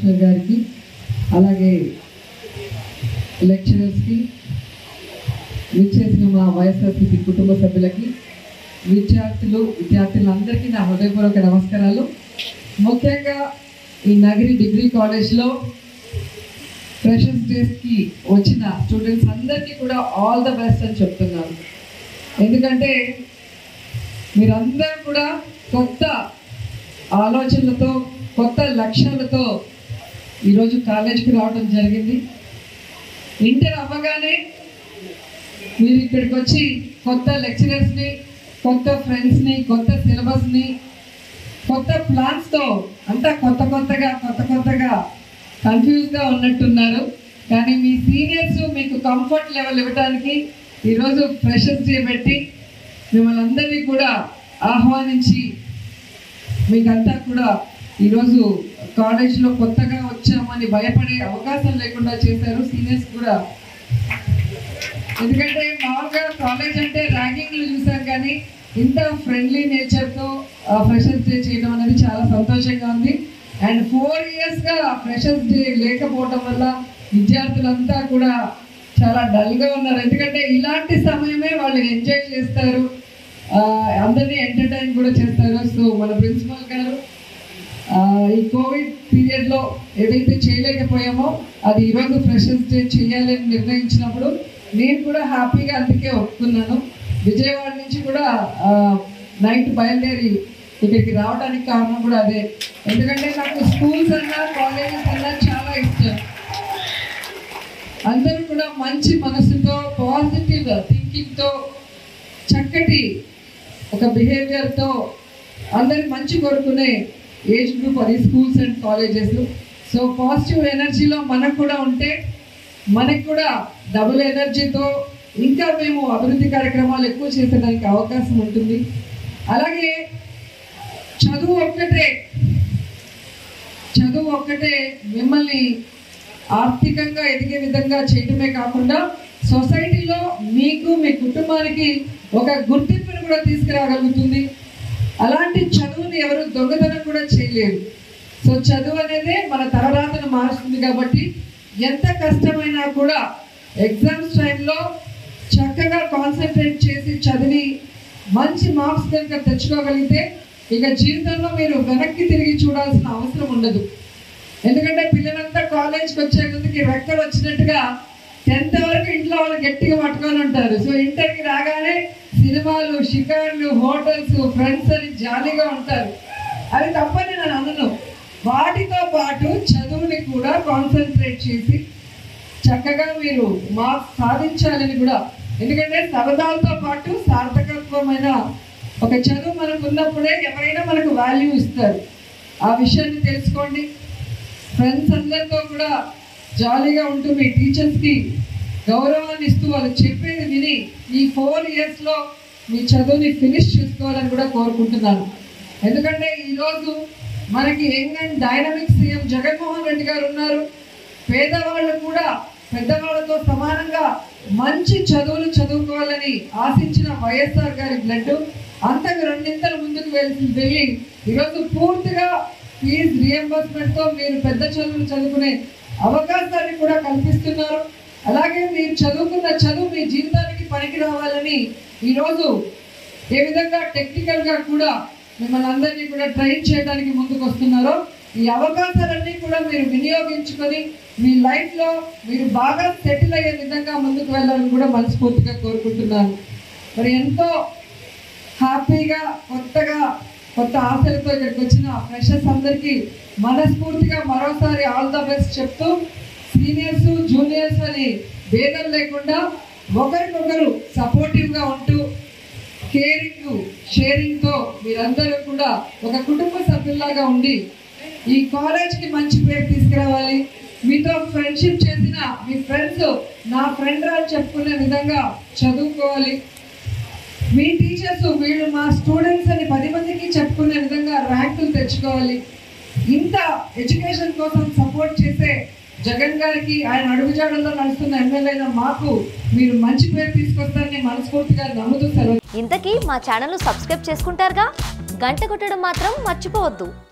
commissioner గారికి అలాగే లెక్చరర్స్కి విచ్చేసిన మా వైఎస్ఆర్సీపీ కుటుంబ సభ్యులకి విద్యార్థులు విద్యార్థులందరికీ నా హృదయపూర్వక నమస్కారాలు ముఖ్యంగా ఈ నగిరి డిగ్రీ కాలేజ్లో ఫ్రెషర్స్ డేస్కి వచ్చిన స్టూడెంట్స్ అందరికీ కూడా ఆల్ ద బెస్ట్ అని చెప్తున్నాను ఎందుకంటే మీరందరూ కూడా కొత్త ఆలోచనలతో కొత్త లక్ష్యాలతో ఈరోజు కాలేజ్కి రావడం జరిగింది ఇంటర్ అవ్వగానే మీరు ఇక్కడికి వచ్చి కొత్త లెక్చరర్స్ని కొత్త ఫ్రెండ్స్ని కొత్త సిలబస్ని కొత్త ప్లాన్స్తో అంతా కొత్త కొత్తగా కొత్త కొత్తగా కన్ఫ్యూజ్గా ఉన్నట్టున్నారు కానీ మీ సీనియర్స్ మీకు కంఫర్ట్ లెవెల్ ఇవ్వడానికి ఈరోజు ఫ్రెషర్స్ డే పెట్టి మిమ్మల్ని అందరినీ కూడా ఆహ్వానించి మీకంతా కూడా ఈరోజు కాలేజ్లో కొత్తగా వచ్చామని భయపడే అవకాశం లేకుండా చేశారు సీనియర్స్ కూడా ఎందుకంటే మామూలుగా కాలేజ్ అంటే ర్యాంకింగ్లు చూసాం కానీ ఇంత ఫ్రెండ్లీ నేచర్తో ఫ్రెషర్స్ డే చేయడం అనేది చాలా సంతోషంగా ఉంది అండ్ ఫోర్ ఇయర్స్గా ఫ్రెషర్స్ డే లేకపోవడం వల్ల విద్యార్థులంతా కూడా చాలా డల్గా ఉన్నారు ఎందుకంటే ఇలాంటి సమయమే వాళ్ళు ఎంజాయ్ చేస్తారు ఆ, అందరినీ ఎంటర్టైన్ కూడా చేస్తారు సో మన ప్రిన్సిపల్ గారు ఆ, ఈ కోవిడ్ పీరియడ్లో ఏదైతే చేయలేకపోయామో అది ఈరోజు ఫ్రెషర్స్ డే చేయాలని నిర్ణయించినప్పుడు నేను కూడా హ్యాపీగా అందుకే ఒప్పుకున్నాను విజయవాడ నుంచి కూడా నైట్ బయలుదేరి ఇక్కడికి రావడానికి కారణం కూడా అదే ఎందుకంటే నాకు స్కూల్స్ అన్నా కాలేజెస్ అన్నా చాలా ఇష్టం అందరూ కూడా మంచి మనసుతో పాజిటివ్ థింకింగ్తో చక్కటి ఒక బిహేవియర్తో అందరి మంచి కోరుకునే ఏజ్ గ్రూప్ అది schools and colleges so positive ఎనర్జీలో మనకు కూడా ఉంటే మనకు కూడా డబుల్ ఎనర్జీతో ఇంకా మేము అభివృద్ధి కార్యక్రమాలు ఎక్కువ చేసేదానికి అవకాశం ఉంటుంది అలాగే చదువు ఒక్కటే చదువు ఒక్కటే మిమ్మల్ని ఆర్థికంగా ఎదిగే విధంగా చేయటమే కాకుండా సొసైటీలో మీకు మీ కుటుంబానికి ఒక గుర్తింపును కూడా తీసుకురాగలుగుతుంది అలాంటి చదువుని ఎవరు దొంగతనం కూడా చేయలేరు సో చదువు అనేది మన తలరాతను మారుస్తుంది కాబట్టి ఎంత కష్టమైనా కూడా ఎగ్జామ్స్ టైంలో చక్కగా కాన్సన్ట్రేట్ చేసి చదివి మంచి మార్క్స్ కనుక తెచ్చుకోగలిగితే ఇక జీవితంలో మీరు వెనక్కి తిరిగి చూడాల్సిన అవసరం ఉండదు ఎందుకంటే పిల్లలంతా కాలేజ్కి వచ్చే ముందుకి రెక్కలు వచ్చినట్టుగా టెన్త్ వరకు ఇంట్లో వాళ్ళు గట్టిగా పట్టుకొని ఉంటారు సో ఇంటర్కి రాగానే సినిమాలు షికార్లు హోటల్స్ ఫ్రెండ్స్ అని జాలీగా ఉంటారు అది తప్పని నేను అనను వాటితో పాటు చదువుని కూడా కాన్సన్ట్రేట్ చేసి చక్కగా మీరు మార్క్స్ సాధించాలని కూడా ఎందుకంటే సరదాలతో పాటు సార్థకత్వమైన ఒక చదువు మనకు ఉన్నప్పుడే ఎవరైనా మనకు వాల్యూ ఇస్తారు ఆ విషయాన్ని తెలుసుకోండి ఫ్రెండ్స్ అందరితో కూడా జాలీగా ఉంటూ మీ టీచర్స్కి గౌరవాన్ని ఇస్తూ వాళ్ళు చెప్పేది విని ఈ ఫోర్ ఇయర్స్లో మీ చదువుని ఫినిష్ చేసుకోవాలని కూడా కోరుకుంటున్నాను ఎందుకంటే ఈరోజు మనకి young and dynamic CM Jaganmohan Reddy garu ఉన్నారు పేదవాళ్ళు కూడా పెద్దవాళ్ళతో సమానంగా మంచి చదువులు చదువుకోవాలని ఆశించిన వైఎస్ఆర్ గారి బ్లడ్ అంతకు రెండింతలు ముందుకు వెళ్ళి వెళ్ళి ఈరోజు పూర్తిగా ఫీజు రియంబర్స్మెంట్తో మీరు పెద్ద చదువులు చదువుకునే అవకాశాన్ని కూడా కల్పిస్తున్నారు అలాగే మీరు చదువుకున్న చదువు మీ జీవితానికి పనికి రావాలని ఈరోజు ఏ విధంగా టెక్నికల్గా కూడా మిమ్మల్ని అందరినీ కూడా ట్రైన్ చేయడానికి ముందుకు వస్తున్నారో ఈ అవకాశాలన్నీ కూడా మీరు వినియోగించుకొని మీ లైఫ్లో మీరు బాగా సెటిల్ అయ్యే విధంగా ముందుకు వెళ్ళాలని కూడా మనస్ఫూర్తిగా కోరుకుంటున్నాను మరి ఎంతో హ్యాపీగా కొత్తగా కొత్త ఆశలతో ఇక్కడికి వచ్చిన ఫ్రెషర్స్ అందరికీ మనస్ఫూర్తిగా మరోసారి ఆల్ ద బెస్ట్ చెప్తూ సీనియర్స్ జూనియర్స్ అని భేదం లేకుండా ఒకరికొకరు సపోర్టివ్గా ఉంటూ కేరింగ్ షేరింగ్తో మీరందరూ కూడా ఒక కుటుంబ సభ్యుల్లాగా ఉండి ఈ కాలేజ్కి మంచి పేరు తీసుకురావాలి మీతో ఫ్రెండ్షిప్ చేసిన మీ ఫ్రెండ్స్ నా ఫ్రెండ్ రా అని చెప్పుకునే విధంగా చదువుకోవాలి మీ టీచర్స్ వీళ్ళు మా స్టూడెంట్స్ అని పది మందికి చెప్పుకునే విధంగా ర్యాంకులు తెచ్చుకోవాలి ఇంత ఎడ్యుకేషన్ కోసం సపోర్ట్ చేసే జగన్ గారికి ఆయన అడుగుజాడల్లో నడుస్తున్న ఎమ్మెల్యేన మాకు మీరు మంచి పేరు తీసుకొస్తారని మనస్ఫూర్తిగా నమ్ముతూ సెలవు ఇంతకీ మా ఛానల్ను సబ్స్క్రైబ్ చేసుకుంటారుగా గంట కొట్టడం మాత్రం మర్చిపోవద్దు